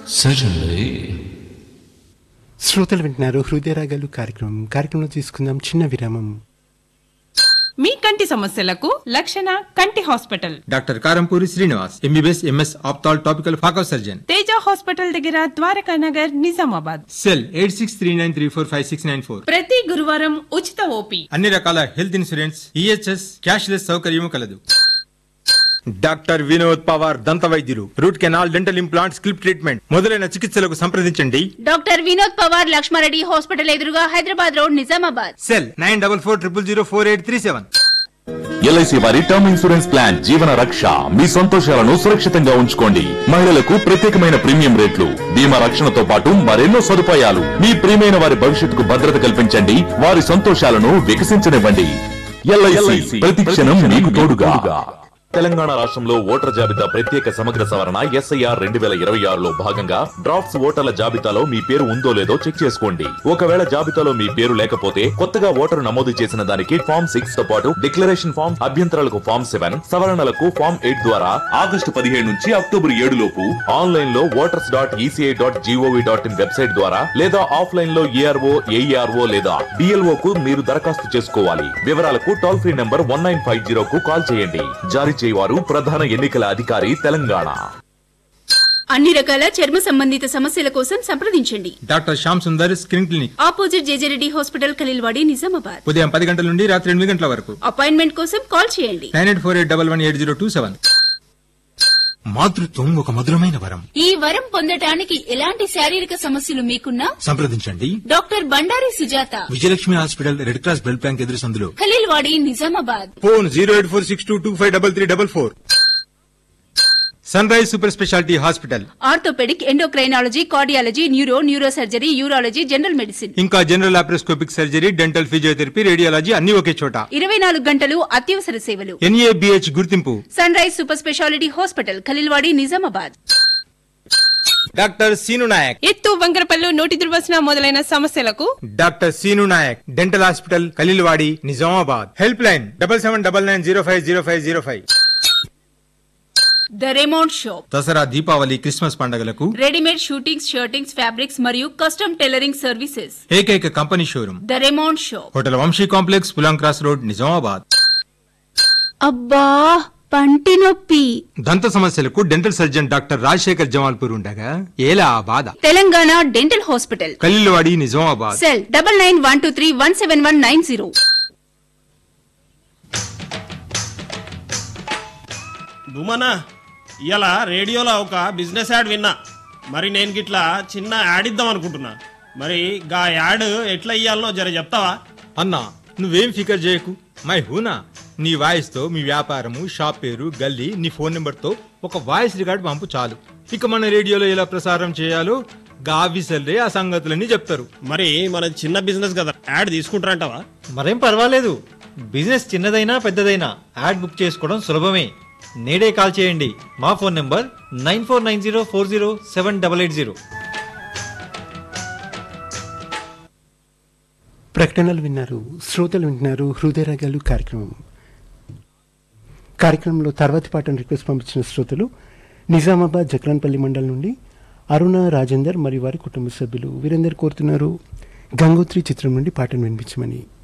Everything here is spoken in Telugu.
Certainly. శ్రోతలు వింటున్నారు హృదయరాగాలు కార్యక్రమం కార్యక్రమంలో తీసుకుందాం చిన్న విరామం మీ కంటి సమస్యలకు లక్షణ కంటి hospital doctor Karampuri Srinivas MBBS MS ophthal topical phaco surgeon Teja hospital దగ్గర Dwaraka Nagar Nizamabad cell eight six three nine three four five six nine four ప్రతి గురువారం ఉచిత ఓపీ అన్ని రకాల హెల్త్ ఇన్సూరెన్స్ ఈహెచ్ఎస్ క్యాష్లెస్ సౌకర్యము కలదు డాక్టర్ వినోద్ పవార్ దంత వైద్యులు రూట్ కెనాల్ డెంటల్ ఇంప్లాంట్ స్కిల్ప్ ట్రీట్మెంట్ మొదలైన చికిత్సలకు సంప్రదించండి డాక్టర్ వినోద్ పవార్ లక్ష్మారెడ్డి హాస్పిటల్ ఎదురుగా Hyderabad road Nizamabad cell nine double four triple zero four eight three seven LIC వారి term insurance plan Jeevan Raksha మీ సంతోషాలను సురక్షితంగా ఉంచుకోండి మహిళలకు ప్రత్యేకమైన ప్రీమియం రేట్లు బీమా రక్షణతో పాటు మరెన్నో సదుపాయాలు మీ ప్రియమైన వారి భవిష్యత్తుకు భద్రత కల్పించండి వారి సంతోషాలను వికసించనివ్వండి ఎల్ఐసి ప్రతి క్షణం మీకు తోడుగా తెలంగాణ రాష్ట్రంలో ఓటర్ల జాబితా ప్రత్యేక సమగ్ర సవరణ ఎస్ఐఆర్ రెండు వేల ఇరవై ఆరులో భాగంగా డ్రాఫ్ట్స్ ఓటర్ల జాబితాలో మీ పేరు ఉందో లేదో చెక్ చేసుకోండి ఒకవేళ జాబితాలో మీ పేరు లేకపోతే కొత్తగా ఓటరు నమోదు చేసిన దానికి ఫామ్ సిక్స్ తో పాటు డిక్లరేషన్ ఫామ్ అభ్యంతరాలకు ఫామ్ సెవెన్ సవరణలకు ఫామ్ ఎయిట్ ద్వారా ఆగస్టు పదిహేడు నుంచి అక్టోబర్ ఏడు లోపు ఆన్లైన్ లో voters dot ECI dot GOV dot in website ద్వారా లేదా ఆఫ్లైన్ లో ఏఆర్ఓ ఏఈఆర్ఓ లేదా డిఎల్ఓ కు మీరు దరఖాస్తు చేసుకోవాలి వివరాలకు toll free number one nine five zero కు కాల్ చేయండి జారీ చేయవారు ప్రధాన ఎన్నికల అధికారి తెలంగాణ అన్ని రకాల చర్మ సంబంధిత సమస్యల కోసం సంప్రదించండి doctor Shyam Sundar screen clinic opposite JJ Reddy hospital Khaleelwadi Nizamabad ఉదయం పది గంటల నుండి రాత్రి ఎనిమిది గంటల వరకు అపాయింట్మెంట్ కోసం కాల్ చేయండి nine eight four eight double one eight zero two seven మాతృత్వం ఒక మధురమైన వరం ఈ వరం పొందటానికి ఎలాంటి శారీరక సమస్యలు మీకున్నా సంప్రదించండి doctor Bandari Sujatha Vijayalakshmi hospital red cross blood bank ఎదురు సందులో Khaleelwadi Nizamabad phone zero eight four six two two five double three double four sunrise super speciality hospital orthopaedic endocrinology cardiology neuro neuro surgery urology general medicine ఇంకా general laparoscopic surgery dental physiotherapy radiology అన్ని ఒకే చోట ఇరవై నాలుగు గంటలు అత్యవసర సేవలు ఎన్ఏబిహెచ్ గుర్తింపు sunrise super speciality hospital Khaleelwadi Nizamabad doctor Seenu Naik ఎత్తు వంకరపల్లు నోటి దుర్వాసన మొదలైన సమస్యలకు doctor Seenu Naik dental hospital Khaleelwadi Nizamabad helpline double seven double nine zero five zero five zero five the Raymond shop Dasara Deepavali Christmas పండుగలకు రెడీమేడ్ షూటింగ్స్ షర్టింగ్స్ ఫ్యాబ్రిక్స్ మరియు కస్టమ్ టైలరింగ్ సర్వీసెస్ ఏకైక company showroom the Raymond shop hotel Vamsi complex Pulang cross road Nizamabad అబ్బా పంటి నొప్పి దంత సమస్యలకు dental surgeon doctor Rajasekhar Jamalpur ఉండగా ఏలా ఆ బాధ Telangana dental hospital Khaleelwadi Nizamabad cell double nine one two three one seven one nine zero భూమనా ఇలా రేడియోలో ఒక బిజినెస్ యాడ్ విన్నా మరి నేను గిట్లా చిన్న యాడ్ ఇద్దాం అనుకుంటున్నా మరి గా యాడ్ ఎట్లా ఇయ్యాలనో జర చెప్తావా అన్నా నువ్వేం ఫికర్ చేయకు మై హూనా నీ వాయిస్ తో మీ వ్యాపారము షాప్ పేరు గల్లీ నీ ఫోన్ నెంబర్ తో ఒక వాయిస్ రికార్డ్ పంపు చాలు ఇక మన రేడియోలో ఎలా ప్రసారం చేయాలో గావిసల్లే ఆ సంగతులన్నీ చెప్తారు మరి మన చిన్న బిజినెస్ కదా యాడ్ తీసుకుంటారంటావా మరేం పర్వాలేదు బిజినెస్ చిన్నదైనా పెద్దదైనా యాడ్ బుక్ చేసుకోవడం సులభమే నేడే కాల్ చేయండి మా phone number nine four nine zero four zero seven double eight zero ప్రకటనలు విన్నారు శ్రోతలు వింటున్నారు హృదయరాగాలు కార్యక్రమం కార్యక్రమంలో తర్వాతి పాటను రిక్వెస్ట్ పంపించిన శ్రోతలు నిజామాబాద్ జక్రాన్పల్లి మండలం నుండి అరుణ రాజేందర్ మరియు వారి కుటుంబ సభ్యులు వీరందరూ కోరుతున్నారు గంగోత్రి చిత్రం నుండి పాటను వినిపించమని